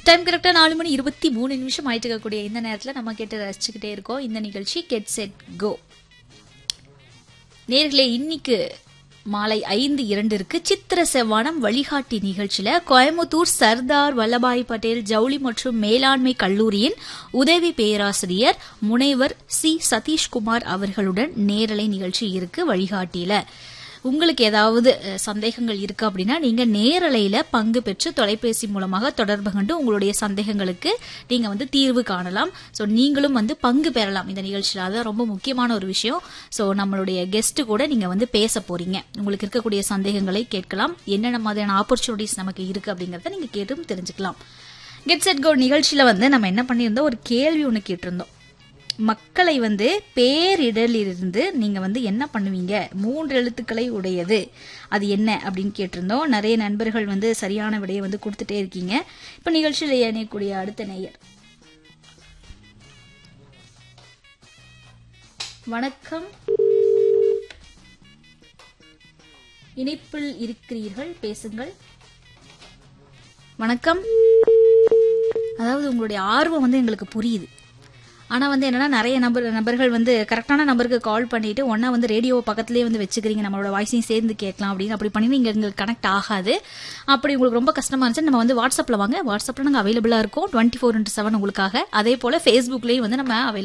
time கரெக்டா நாலு மணி இருபத்தி மூணு நிமிஷம் ஆயிட்டு இருக்கக்கூடிய இந்த நேரத்துல நம்ம கேட்டு ரசிச்சுக்கிட்டே இருக்கோம் இந்த நிகழ்ச்சி கெட் செட் கோ நேர்களே இன்னைக்கு மாலை ஐந்து இரண்டிற்கு சித்திர செவ்வானம் வழிகாட்டி நிகழ்ச்சியில கோயம்புத்தூர் சர்தார் வல்லபாய் பட்டேல் ஜவுளி மற்றும் மேலாண்மை கல்லூரியின் உதவி பேராசிரியர் முனைவர் சி சதீஷ்குமார் அவர்களுடன் நேரலை நிகழ்ச்சி இருக்கு வழிகாட்டியில உங்களுக்கு ஏதாவது அஹ், சந்தேகங்கள் இருக்கு அப்படின்னா நீங்க நேரலையில பங்கு பெற்று தொலைபேசி மூலமாக தொடர்பு கொண்டு உங்களுடைய சந்தேகங்களுக்கு நீங்க வந்து தீர்வு காணலாம் ஸோ நீங்களும் வந்து பங்கு பெறலாம் இந்த நிகழ்ச்சியில் அதான் ரொம்ப முக்கியமான ஒரு விஷயம் ஸோ நம்மளுடைய கெஸ்ட் கூட நீங்க வந்து பேச போறீங்க உங்களுக்கு இருக்கக்கூடிய சந்தேகங்களை கேட்கலாம் என்னென்ன மாதிரியான ஆப்பர்ச்சுனிட்டிஸ் நமக்கு இருக்கு அப்படிங்கறத நீங்க கேட்டும் தெரிஞ்சுக்கலாம் கெட் செட் கோ நிகழ்ச்சியில வந்து நம்ம என்ன பண்ணியிருந்தோம் ஒரு கேள்வி ஒன்று கேட்டிருந்தோம் மக்களை வந்து பேரிடலிலிருந்து நீங்க வந்து என்ன பண்ணுவீங்க மூன்று எழுத்துக்களை உடையது அது என்ன அப்படின்னு கேட்டிருந்தோம் நிறைய நண்பர்கள் வந்து சரியான விடையை வந்து கொடுத்துட்டே இருக்கீங்க இப்ப நிகழ்ச்சியில் இணையக்கூடிய அடுத்த நேயர் வணக்கம் இணைப்பில் இருக்கிறீர்கள் பேசுங்கள் வணக்கம் அதாவது உங்களுடைய ஆர்வம் வந்து எங்களுக்கு புரியுது ஆனா வந்து என்னன்னா நிறைய நபர் நபர்கள் வந்து கரெக்டான நம்பருக்கு கால் பண்ணிட்டு ஒன்னா வந்து ரேடியோ பக்கத்துலயே வந்து வச்சுக்கிறீங்க நம்மளோட வாய்ஸையும் சேர்ந்து கேட்கலாம் அப்படின்னு அப்படி பண்ணி நீங்க எங்களுக்கு கனெக்ட் ஆகாது அப்படி உங்களுக்கு ரொம்ப கஷ்டமா இருந்துச்சு நம்ம வந்து வாட்ஸ்அப்ல வாங்க வாட்ஸ்அப்ல நாங்க அவைலபிளா இருக்கோம் டுவெண்ட்டி ஃபோர் இன்ட்டு செவன் உங்களுக்காக அதே போல ஃபேஸ்புக்லயும் வந்து நம்ம available